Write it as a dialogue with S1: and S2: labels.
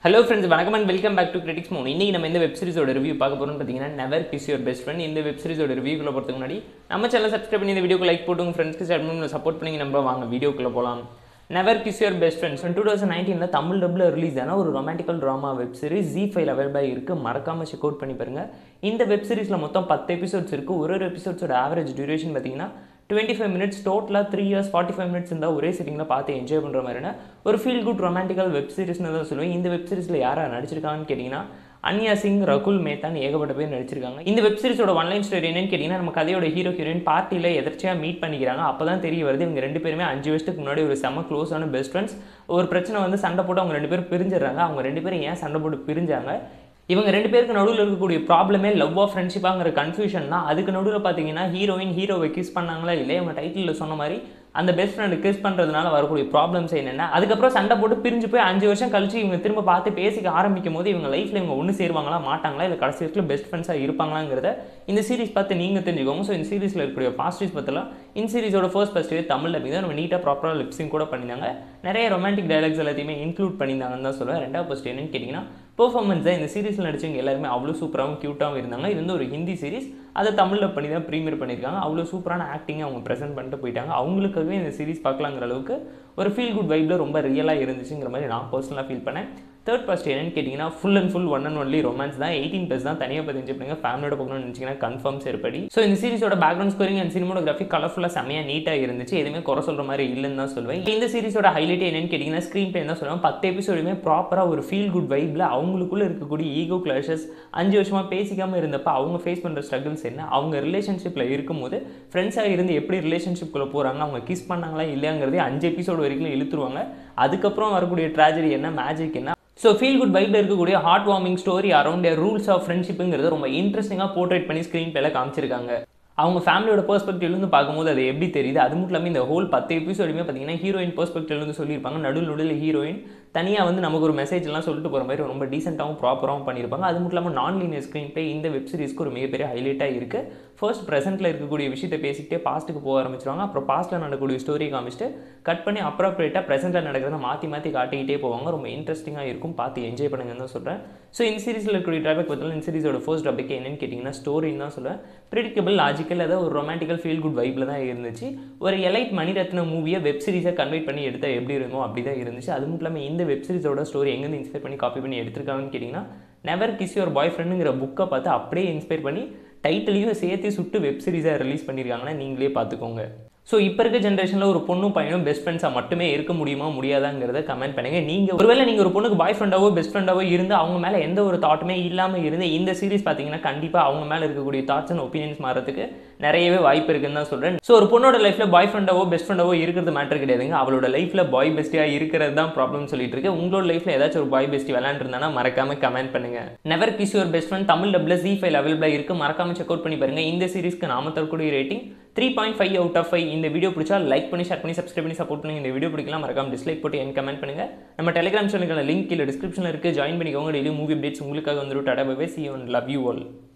S1: hello friends வணக்கம் and welcome back to critics மூணு இன்னைக்கு நம்ம இந்த வெப் சீரிஸோட ரிவ்யூ பார்க்க போறோம்னு பார்த்தீங்கன்னா never kiss your best friend இந்த வெப் சீரிஸோட ரிவ்யூக்குள்ள போகிறதுக்கு முன்னாடி நம்ம சேனல் சப்ஸ்கிரைப் பண்ணி இந்த வீடியோக்கு லைக் போட்டு உங்கள் ஃப்ரெண்ட்ஸ்க்கு ஷேர் பண்ணி சப்போர்ட் பண்ணி நம்ம வாங்க வீடியோக்குள்ள போகலாம் never kiss your best friends two thousand நைன்டீனில் தமிழ் டப்பில் ரிலீஸ் ஆன ஒரு romantical drama web series G five அவைலபிளாக இருக்குது மறக்காமல் செக் அவுட் பண்ணி பாருங்க இந்த வெப் சீரிஸில் மொத்தம் பத்து எபிசோட்ஸ் இருக்குது ஒரு ஒரு எபிசோட்ஸோட ஆவரேஜ் டியூரேஷன் பார்த்தீங்கன்னா டுவெண்ட்டி ஃபைவ் மினிட்ஸ் டோட்டலாக three years forty five minutes இருந்தால் ஒரே சிட்டிங்கில் பார்த்து என்ஜாய் பண்ணுற மாதிரியான ஒரு ஃபீல் குட் ரொமான்டிக்கல் வெப் சீரிஸ்னு தான் சொல்லுவேன் இந்த வெப் சீரிஸில் யாராக நடிச்சிருக்காங்கன்னு கேட்டிங்கன்னா அன்யா சிங் ரகுல் மேத்தான் ஏகப்பட்ட பேர் நடிச்சிருக்காங்க இந்த வெப் சீரிஸோட ஒன்லைன் ஸ்டோரி என்னன்னு கேட்டிங்கன்னா நம்ம கதையோட ஹீரோ ஹீரோயின் பார்ட்டியில் எதர்ச்சியாக மீட் பண்ணிக்கிறாங்க அப்போ தான் தெரிய வருது இவங்க ரெண்டு பேருமே அஞ்சு வருஷத்துக்கு முன்னாடி ஒரு செம்ம க்ளோஸான பெஸ்ட் ஃப்ரெண்ட்ஸ் ஒரு பிரச்சனை வந்து சண்டை போட்டு அவங்க ரெண்டு பேரும் பிரிஞ்சிடுறாங்க அவங்க ரெண்டு பேரும் ஏன் சண்டை போட்டு பிரிஞ்சாங்க இவங்க ரெண்டு பேருக்கு நடுவில் இருக்கக்கூடிய ப்ராப்ளமே லவ் ஆஃப் ஃப்ரெண்ட்ஷிப்பாங்கிற கன்ஃபியூஷன் தான் அதுக்கு நடுவில் பார்த்தீங்கன்னா ஹீரோயின் ஹீரோவை கிஸ் பண்ணாங்களா இல்லையா இவங்க டைட்டிலில் சொன்ன மாதிரி அந்த பெஸ்ட் ஃப்ரெண்டு கிஸ் பண்ணுறதுனால வரக்கூடிய ப்ராப்ளம்ஸ் என்னென்ன அதுக்கப்புறம் சண்டை போட்டு பிரிஞ்சு போய் அஞ்சு வருஷம் கழிச்சு இவங்க திரும்ப பார்த்து பேசிக்க ஆரம்பிக்கும் போது இவங்க லைஃப்பில் இவங்க ஒன்று சேருவாங்களா மாட்டாங்களா இல்லை கடைசி வரைக்கும் பெஸ்ட் ஃப்ரெண்ட்ஸாக இருப்பாங்களாங்கிறத இந்த சீரிஸ் பார்த்து நீங்கள் தெரிஞ்சுக்கோங்க ஸோ இந்த சீரிஸில் இருக்கக்கூடிய பாசிட்டிவ்ஸ் பற்றிலாம் இந்த சீரிஸோட ஃபர்ஸ்ட் ஃபஸ்ட் தமிழ் டப்பிங் தான் நம்ம நீட்டாக ப்ராப்பராக லிப்ஸிங் கூட பண்ணியிருந்தாங்க நிறைய ரொமான்டிக் டைலாக்ஸ் எல்லாத்தையுமே இன்க்ளூட் பண்ணியிருந்தாங்கன்னு தான் சொல்லுவேன் ரெண்டாவது ஃபஸ்ட் என்னன்னு கேட்டிங்கன்னா பெர்ஃபார்மன்ஸ் தான் இந்த சீரிஸில் நடிச்சவங்க எல்லாருமே அவ்வளோ சூப்பராகவும் க்யூட்டாகவும் இருந்தாங்க இது வந்து ஒரு ஹிந்தி சீரிஸ் அதை தமிழில் பண்ணி தான் ப்ரீமியர் பண்ணியிருக்காங்க அவ்வளோ சூப்பரான ஆக்டிங்கை அவங்க ப்ரெசென்ட் பண்ணிட்டு போயிட்டாங்க அவங்களுக்காகவே இந்த சீரிஸ் பார்க்கலாங்கிற அளவுக்கு ஒரு ஃபீல் குட் வைப்பில் ரொம்ப ரியலாக இருந்துச்சுங்கிற மாதிரி நான் பர்சனலாக ஃபீல் பண்ணேன் தேர்ட் ஃபஸ்ட் என்னன்னு கேட்டிங்கன்னா full and full one and only romance தான் எயிட்டீன் ப்ளஸ் தான் தனியாக பார்த்து என்ஜாய் பண்ணுங்க ஃபேமிலியோட பார்க்கணும்னு நினச்சிங்கன்னா கன்ஃபார்ம் சரிப்படி ஸோ இந்த சீரிஸோட பேக்ரவுண்ட் ஸ்கோரிங் அண்ட் சினிமோகிராஃபி கலர்ஃபுல்லாக செம்மையாக நீட்டாக இருந்துச்சு எதுவுமே குறை சொல்கிற மாதிரி இல்லைன்னு தான் சொல்லுவேன் இந்த சீரிஸோட ஹைலைட் என்னன்னு கேட்டிங்கன்னா ஸ்க்ரீன் பிளே தான் சொல்லுவேன் பத்து எபிசோடுமே ப்ராப்பராக ஒரு ஃபீல் குட் வைப்பில் அவங்களுக்குள்ளே இருக்கக்கூடிய ஈகோ கிளாஷஸ் அஞ்சு வருஷமாக பேசிக்காமல் இருந்தப்போ அவங்க ஃபேஸ் பண்ணுற ஸ்ட்ரகிள்ஸ் என்ன அவங்க ரிலேஷன்ஷிப்பில் இருக்கும்போது ஃப்ரெண்ட்ஸாக இருந்து எப்படி ரிலேஷன்ஷிப்குள்ளே போகிறாங்க அவங்க கிஸ் பண்ணாங்களா இல்லையாங்கிறதே அஞ்சு எபிசோடு வரைக்கும் இழுத்துருவாங்க அதுக்கப்புறம் வரக்கூடிய ட்ராஜடி என்ன மேஜிக் என்ன ஸோ ஃபீல் குட் வைப்பில் இருக்கக்கூடிய heart warming story around rules of ஃப்ரெண்ட்ஷிப்புங்கிறது ரொம்ப இன்ட்ரெஸ்டிங்காக போர்ட்ரேட் பண்ணி ஸ்க்ரீன் பிளேல காமிச்சிருக்காங்க அவங்க ஃபேமிலியோட பெர்ஸ்பெக்டிவ்லேருந்து பார்க்கும்போது அது எப்படி தெரியுது அது மட்டும் இல்லாமல் இந்த ஹோல் பத்து எபிசோடுமே பார்த்தீங்கன்னா ஹீரோயின் பெர்ஸ்பெக்டிவ்லேருந்து சொல்லியிருப்பாங்க நடுவில் நடுவில் ஹீரோயின் தனியாக வந்து நமக்கு ஒரு மெசேஜ்லாம் சொல்லிட்டு போகிற மாதிரி ரொம்ப டீசெண்டாகவும் ப்ராப்பராகவும் பண்ணியிருப்பாங்க அது மட்டும் இல்லாமல் நான் லீனியர் ஸ்க்ரீன் பிளே இந்த வெப் சீரிஸ்க்கு ஒரு மிகப்பெரிய ஹைலைட்டாக இருக்குது ஃபர்ஸ்ட் ப்ரெசென்ட்டில் இருக்கக்கூடிய விஷயத்தை பேசிக்கிட்டே பாஸ்ட்டுக்கு போக ஆரம்பிச்சிருவாங்க அப்புறம் பாஸ்ட்டில் நடக்கக்கூடிய ஸ்டோரி காமிச்சிட்டு கட் பண்ணி அப்ராப்ரேட்டாக ப்ரெசென்ட்டில் நடக்கிறத மாற்றி மாற்றி காட்டிக்கிட்டே போவாங்க ரொம்ப இன்ட்ரெஸ்டிங்காக இருக்கும் பார்த்து என்ஜாய் பண்ணுங்கன்னு தான் சொல்கிறேன் ஸோ இந்த சீரிஸில் இருக்கக்கூடிய டாபிக் பார்த்தீங்கன்னா இந்த சீரிஸோட ஃபர்ஸ்ட் டாபிக் என்னன்னு கேட்டிங்கன்னா ஸ்டோரின்னு தான் சொல்லுவேன் ப்ரிடிக்கபிள் லாஜிக்கல் அதாவது ஒரு ரொமான்டிக்கல் ஃபீல் குட் வைப்பில் தான் இருந்துச்சு ஒரு எலைட் மணிரத்ன மூவியை வெப் சீரிஸை கன்வெர்ட் பண்ணி எடுத்தால் எப்படி இருக்கும் அப்படி தான் இருந்துச்சு அது மட்டும் இல்லாமல் இந்த வெப் சீரிஸோட ஸ்டோரி எங்கேருந்து இன்ஸ்பயர் பண்ணி காப்பி பண்ணி எடுத்திருக்காங்கன்னு கேட்டிங்கன்னா நெவர் கிஸ் யுவர் பாய் ஃப்ரெண்டுங்கிற புக்கை பார்த்து அப்படியே இன்ஸ்பயர் பண்ணி டைட்டிலையும் சேர்த்து சுட்டு வெப் சீரிஸாக ரிலீஸ் பண்ணியிருக்காங்கன்னா நீங்களே பார்த்துக்கோங்க ஸோ இப்போ இருக்க ஜென்ரேஷனில் ஒரு பொண்ணும் பையனும் பெஸ்ட் ஃப்ரெண்ட்ஸாக மட்டுமே இருக்க முடியுமா முடியாதாங்கிறத கமெண்ட் பண்ணுங்கள் நீங்கள் ஒருவேளை நீங்கள் ஒரு பொண்ணுக்கு பாய் ஃப்ரெண்டாவோ பெஸ்ட் ஃப்ரெண்டாவோ இருந்து அவங்க மேலே எந்த ஒரு தாட்டுமே இல்லாமல் இருந்து இந்த சீரிஸ் பார்த்தீங்கன்னா கண்டிப்பாக அவங்க மேலே இருக்கக்கூடிய தாட்ஸ் அண்ட் ஒப்பீனியன்ஸ் மாறதுக்கு நிறையவே வாய்ப்பு இருக்குன்னு தான் சொல்கிறேன் ஸோ ஒரு பொண்ணோட லைஃப்பில் பாய் ஃப்ரெண்டாவோ பெஸ்ட் ஃப்ரெண்டாவோ இருக்கிறது மேட்டர் கிடையாதுங்க அவளோட லைஃப்பில் பாய் பெஸ்ட்டியாக இருக்கிறது தான் ப்ராப்ளம் சொல்லிட்டு இருக்கு உங்களோட லைஃப்பில் ஏதாச்சும் ஒரு பாய் பெஸ்ட்டி விளாண்டுருந்தானா மறக்காம கமெண்ட் பண்ணுங்க never kiss your best friend Tamil double G file அவைலபிளாக இருக்குது மறக்காம செக் அவுட் பண்ணி பாருங்க இந்த சீரிஸ்க்கு நாம தரக்கூடிய rating three point five out of five இந்த வீடியோ பிடிச்சா லைக் பண்ணி ஷேர் பண்ணி சப்ஸ்கிரைப் பண்ணி சப்போர்ட் பண்ணி இந்த வீடியோ பிடிக்கலாம் மறக்காம டிஸ்லைக் போட்டு என் கமெண்ட் பண்ணுங்க நம்ம டெலிகிராம் சேனலுக்கான லிங்க் கீழே டிஸ்கிரிப்ஷனில் இருக்குது ஜாயின் பண்ணிக்கோங்க டெய்லி மூவி அப்டேட்ஸ் உங்களுக்காக வந்துடும் tata bye see one love you all